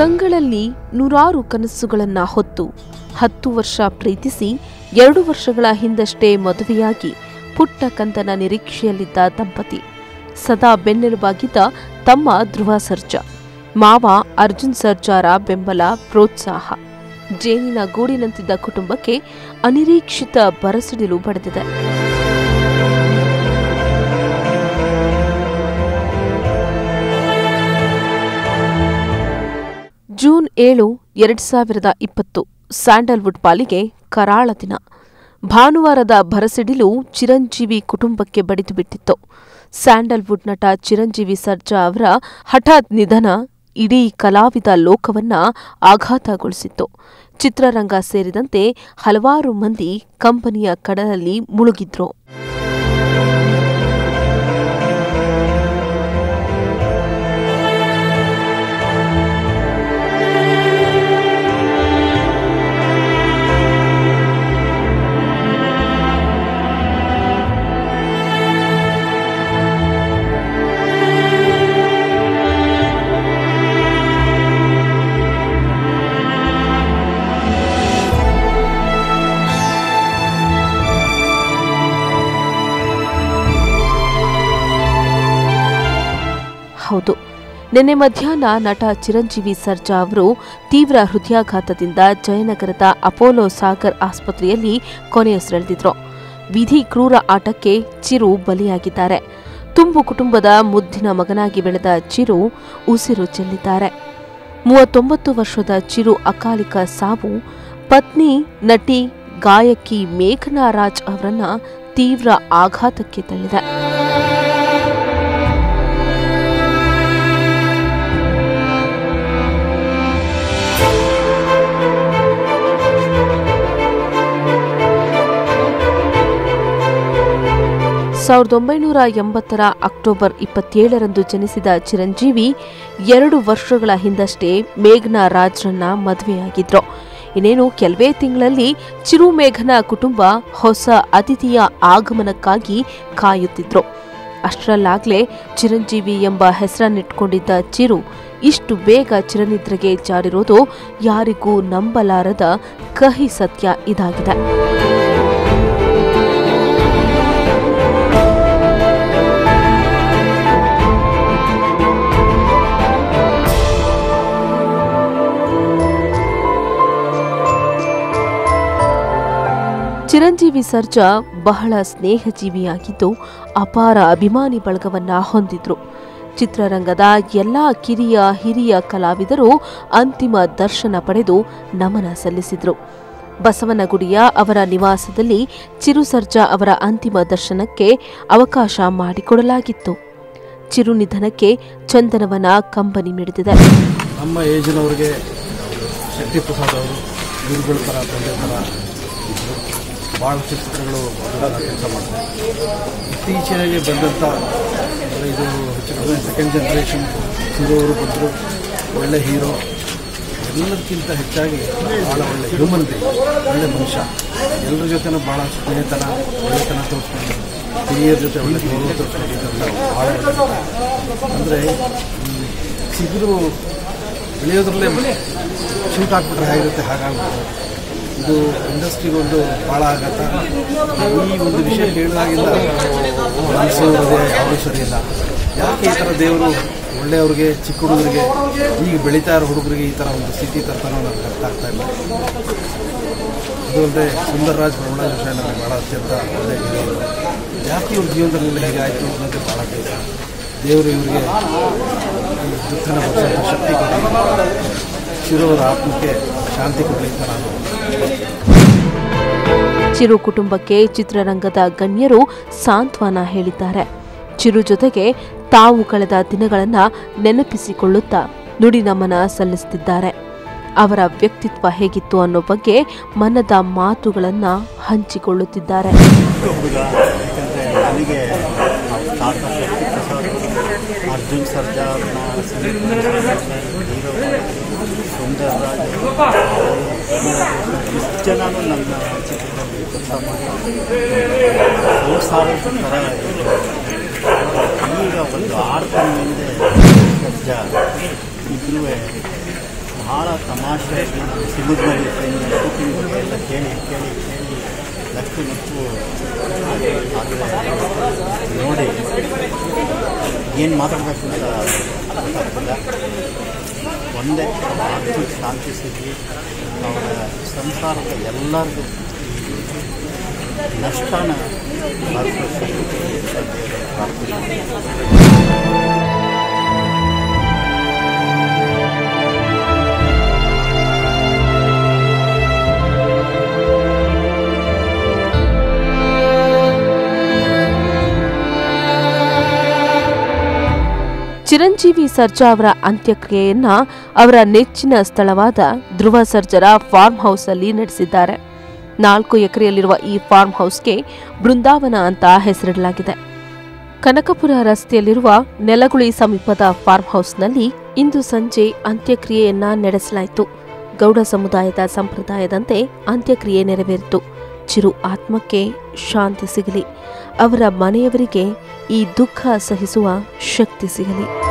ಕಂಗಳಲ್ಲಿ ನೂರಾರು ಕನಸುಗಳನ್ನ ಹೊತ್ತು ಹತ್ತು ವರ್ಷ ಪ್ರೀತಿಸಿ ಎರಡು ವರ್ಷಗಳ ಹಿಂದಷ್ಟೇ ಮದುವೆಯಾಗಿ ಪುಟ್ಟ ಕಂದನ ನಿರೀಕ್ಷೆಯಲ್ಲಿದ್ದ ದಂಪತಿ ಸದಾ ಬೆನ್ನೆಲುಬಾಗಿದ್ದ ತಮ್ಮ ಧ್ರುವ ಸರ್ಜಾ ಮಾವ ಅರ್ಜುನ್ ಸರ್ಜಾರ ಬೆಂಬಲ ಪ್ರೋತ್ಸಾಹ ಜೇನಿನ ಗೂಡಿನಂತಿದ್ದ ಕುಟುಂಬಕ್ಕೆ ಅನಿರೀಕ್ಷಿತ ಬರಸಿಡಿಲು ಬಡಿದಿದೆ ಜೂನ್ ಏಳು ಎರಡ್ ಸಾವಿರದ ಇಪ್ಪತ್ತು ಸ್ಯಾಂಡಲ್ವುಡ್ ಪಾಲಿಗೆ ಕರಾಳ ದಿನ ಭಾನುವಾರದ ಭರಸಿಡಿಲು ಚಿರಂಜೀವಿ ಕುಟುಂಬಕ್ಕೆ ಬಡಿದು ಬಿಟ್ಟಿತ್ತು ಸ್ಯಾಂಡಲ್ವುಡ್ ನಟ ಚಿರಂಜೀವಿ ಸರ್ಜಾ ಅವರ ಹಠಾತ್ ನಿಧನ ಇಡೀ ಕಲಾವಿದ ಲೋಕವನ್ನ ಆಘಾತಗೊಳಿಸಿತ್ತು ಚಿತ್ರರಂಗ ಸೇರಿದಂತೆ ಹಲವಾರು ಮಂದಿ ಕಂಪನಿಯ ಕಡಲಲ್ಲಿ ಮುಳುಗಿದ್ರು ಹೌದು ನಿನ್ನೆ ಮಧ್ಯಾಹ್ನ ನಟ ಚಿರಂಜೀವಿ ಸರ್ಜಾ ಅವರು ತೀವ್ರ ಹೃದಯಾಘಾತದಿಂದ ಜಯನಗರದ ಅಪೋಲೋ ಸಾಗರ್ ಆಸ್ಪತ್ರೆಯಲ್ಲಿ ಕೊನೆಯುಸಿರೆಳೆದಿದ್ರು ವಿಧಿ ಕ್ರೂರ ಆಟಕ್ಕೆ ಚಿರು ಬಲಿಯಾಗಿದ್ದಾರೆ ತುಂಬು ಕುಟುಂಬದ ಮುದ್ದಿನ ಮಗನಾಗಿ ಬೆಳೆದ ಚಿರು ಉಸಿರು ಚೆಲ್ಲಿದ್ದಾರೆ ಮೂವತ್ತೊಂಬತ್ತು ವರ್ಷದ ಚಿರು ಅಕಾಲಿಕ ಸಾವು ಪತ್ನಿ ನಟಿ ಗಾಯಕಿ ಮೇಘನಾ ರಾಜ್ ಅವರನ್ನ ತೀವ್ರ ಆಘಾತಕ್ಕೆ ತಳ್ಳಿದೆ ಸಾವಿರದ ಒಂಬೈನೂರ ಎಂಬತ್ತರ ಅಕ್ಟೋಬರ್ ಇಪ್ಪತ್ತೇಳರಂದು ಜನಿಸಿದ ಚಿರಂಜೀವಿ ಎರಡು ವರ್ಷಗಳ ಹಿಂದಷ್ಟೇ ಮೇಘನಾ ರಾಜ್ರನ್ನ ಮದುವೆಯಾಗಿದ್ರು ಇನ್ನೇನು ಕೆಲವೇ ತಿಂಗಳಲ್ಲಿ ಚಿರು ಮೇಘನ ಕುಟುಂಬ ಹೊಸ ಅತಿಥಿಯ ಆಗಮನಕ್ಕಾಗಿ ಕಾಯುತ್ತಿದ್ರು ಅಷ್ಟರಲ್ಲಾಗ್ಲೇ ಚಿರಂಜೀವಿ ಎಂಬ ಹೆಸರನ್ನಿಟ್ಕೊಂಡಿದ್ದ ಚಿರು ಇಷ್ಟು ಬೇಗ ಚಿರನಿದ್ರೆಗೆ ಜಾರಿರೋದು ಯಾರಿಗೂ ನಂಬಲಾರದ ಕಹಿ ಸತ್ಯ ಇದಾಗಿದೆ ಚಿರಂಜೀವಿ ಸರ್ಜಾ ಬಹಳ ಸ್ನೇಹಜೀವಿಯಾಗಿದ್ದು ಅಪಾರ ಅಭಿಮಾನಿ ಬಳಗವನ್ನ ಹೊಂದಿದ್ರು ಚಿತ್ರರಂಗದ ಎಲ್ಲಾ ಕಿರಿಯ ಹಿರಿಯ ಕಲಾವಿದರು ಅಂತಿಮ ದರ್ಶನ ಪಡೆದು ನಮನ ಸಲ್ಲಿಸಿದ್ರು ಬಸವನಗುಡಿಯ ಅವರ ನಿವಾಸದಲ್ಲಿ ಚಿರು ಸರ್ಜಾ ಅವರ ಅಂತಿಮ ದರ್ಶನಕ್ಕೆ ಅವಕಾಶ ಮಾಡಿಕೊಡಲಾಗಿತ್ತು ಚಿರು ನಿಧನಕ್ಕೆ ಚಂದನವನ ಕಂಬನಿ ಮಿಡಿದಿದೆ ನಮ್ಮ ಏಜಿನವ್ರಿಗೆ ಶಕ್ತಿ ಪ್ರಸಾದ್ ಅವರು ಗುರುಗಳ ಥರ ತಂದೆ ಥರ ಇದ್ದರು ಭಾಳಷ್ಟು ಚಿತ್ರಗಳು ಕೆಲಸ ಮಾಡ್ತಾರೆ ಇತ್ತೀಚೆಗೆ ಬಂದಂಥ ಅಂದ್ರೆ ಇದು ಹೆಚ್ಚು ಕಡಿಮೆ ಸೆಕೆಂಡ್ ಜನ್ರೇಷನ್ ಹೀರೋ ಅವರು ಬಂದರು ಒಳ್ಳೆ ಹೀರೋ ಎಲ್ಲದಕ್ಕಿಂತ ಹೆಚ್ಚಾಗಿ ಭಾಳ ಒಳ್ಳೆ ಹ್ಯೂಮನ್ ಬೀಯಿಂಗ್ ಒಳ್ಳೆ ಮನುಷ್ಯ ಎಲ್ಲರ ಜೊತೆನೂ ಭಾಳ ಸ್ನೇಹಿತನ ಒಳ್ಳೆತನ ತೋರಿಸ್ಕೊಂಡು ಹಿರಿಯರ ಜೊತೆ ಒಳ್ಳೆ ಗೌರವ ತೋರಿಸ್ಕೊಂಡಿದ್ದಂಥ ಭಾಳ ಅಂದರೆ ಚಿಗುರು ಬೆಳೆಯೋದ್ರಲ್ಲೇ ಶೂಟ್ ಹಾಕ್ಬಿಟ್ರೆ ಹೇಗಿರುತ್ತೆ ಹಾಗಾಗ್ಬಿಟ್ಟು ಇದು ಇಂಡಸ್ಟ್ರಿಗೊಂದು ಭಾಳ ಆಘಾತ ಈ ಒಂದು ವಿಷಯ ಕೇಳಿದಾಗಿಂದ ಮನಸ್ಸು ಹೃದಯ ಯಾರೂ ಸರಿ ಇಲ್ಲ ಯಾಕೆ ಈ ಥರ ದೇವರು ಒಳ್ಳೆಯವ್ರಿಗೆ ಚಿಕ್ಕ ಹುಡುಗರಿಗೆ ಈಗ ಬೆಳೀತಾ ಇರೋ ಹುಡುಗರಿಗೆ ಈ ಥರ ಒಂದು ಸ್ಥಿತಿ ತರ್ತಾನೋ ನನಗೆ ಅರ್ಥ ಆಗ್ತಾ ಇಲ್ಲ ಅದು ಅಲ್ಲದೆ ಸುಂದರರಾಜ್ ಪ್ರಮಣ ವಿಷಯ ನನಗೆ ಭಾಳ ಅತ್ಯಂತ ಒಳ್ಳೆಯ ಹಿರಿಯರು ಯಾಕೆ ಇವ್ರ ಜೀವನದಲ್ಲೆಲ್ಲ ಹೀಗಾಯಿತು ಅನ್ನೋದು ಭಾಳ ಬೇಜಾರು ದೇವರು ಇವರಿಗೆ ಈ ದುಃಖನ ಭರಿಸೋ ಶಕ್ತಿ ಕೊಡಲಿ ಚಿರೋರ ಆತ್ಮಕ್ಕೆ ಶಾಂತಿ ಕೊಡಲಿ ಅಂತ ನಾನು ಚಿರು ಕುಟುಂಬಕ್ಕೆ ಚಿತ್ರರಂಗದ ಗಣ್ಯರು ಸಾಂತ್ವನ ಹೇಳಿದ್ದಾರೆ ಚಿರು ಜೊತೆಗೆ ತಾವು ಕಳೆದ ದಿನಗಳನ್ನ ನೆನಪಿಸಿಕೊಳ್ಳುತ್ತಾ ನುಡಿ ನಮನ ಸಲ್ಲಿಸುತ್ತಿದ್ದಾರೆ ಅವರ ವ್ಯಕ್ತಿತ್ವ ಹೇಗಿತ್ತು ಅನ್ನೋ ಬಗ್ಗೆ ಮನದ ಮಾತುಗಳನ್ನ ಹಂಚಿಕೊಳ್ಳುತ್ತಿದ್ದಾರೆ ಹುಡುಗ ಯಾಕಂದರೆ ನನಗೆ ತಾತ ಪ್ರಸಾದ್ ಅರ್ಜುನ್ ಸರ್ಜಾ ಅವ್ರನ್ನ ಹೀರೋ ಸುಂದರ್ ರಾಜ್ ಇಷ್ಟು ಜನನು ನನ್ನ ಚಿತ್ರದಲ್ಲಿ ಕೆಲಸ ಮಾಡಿ ಸಂಸಾರದ ಥರ ಇದ್ರು. ಈಗ ಒಂದು ಆರು ತಿಂಗಳ ಹಿಂದೆ ಸರ್ಜಾ ಇಬ್ಬರೂ ಭಾಳ ತಮಾಷೆಯಾಗಿ ಸಿನಿಮಾದಲ್ಲಿ ಶೂಟಿಂಗ್ ಬಗ್ಗೆ ಎಲ್ಲ ಕೇಳಿ ಕೇಳಿ ಕೇಳಿ ಲಕ್ಷ್ಮಿ ಮತ್ತು ಆದರೆ ನೋಡಿ ಏನು ಮಾತಾಡಬೇಕು ಅಂತ ಗೊತ್ತಾಗ್ತಿಲ್ಲ ಒಂದೇ ಆರ್ಥಿಕ ಶಾಂತಿ ಸಿಗಲಿ ಅವರ ಸಂಸಾರದ ಎಲ್ಲರಿಗೂ ಈ ನಷ್ಟನ ಭರಿಸೋ ಶಕ್ತಿ ಕೊಡಿ ಅಂತ ದೇವರಲ್ಲಿ ಪ್ರಾರ್ಥನೆ ಮಾಡ್ತೀನಿ. ಚಿರಂಜೀವಿ ಸರ್ಜಾ ಅವರ ಅಂತ್ಯಕ್ರಿಯೆಯನ್ನ ಅವರ ನೆಚ್ಚಿನ ಸ್ಥಳವಾದ ಧ್ರುವ ಸರ್ಜರ ಫಾರ್ಮ್ ಹೌಸ್ ಅಲ್ಲಿ ನಡೆಸಿದ್ದಾರೆ ನಾಲ್ಕು ಎಕರೆಯಲ್ಲಿರುವ ಈ ಫಾರ್ಮ್ ಹೌಸ್ಗೆ ಬೃಂದಾವನ ಅಂತ ಹೆಸರಿಡಲಾಗಿದೆ ಕನಕಪುರ ರಸ್ತೆಯಲ್ಲಿರುವ ನೆಲಗುಳಿ ಸಮೀಪದ ಫಾರ್ಮ್ ಹೌಸ್ನಲ್ಲಿ ಇಂದು ಸಂಜೆ ಅಂತ್ಯಕ್ರಿಯೆಯನ್ನ ನಡೆಸಲಾಯಿತು ಗೌಡ ಸಮುದಾಯದ ಸಂಪ್ರದಾಯದಂತೆ ಅಂತ್ಯಕ್ರಿಯೆ ನೆರವೇರಿತು ಚಿರು ಆತ್ಮಕ್ಕೆ ಶಾಂತಿ ಸಿಗಲಿ ಅವರ ಮನೆಯವರಿಗೆ ಈ ದುಃಖ ಸಹಿಸುವ ಶಕ್ತಿ ಸಿಗಲಿ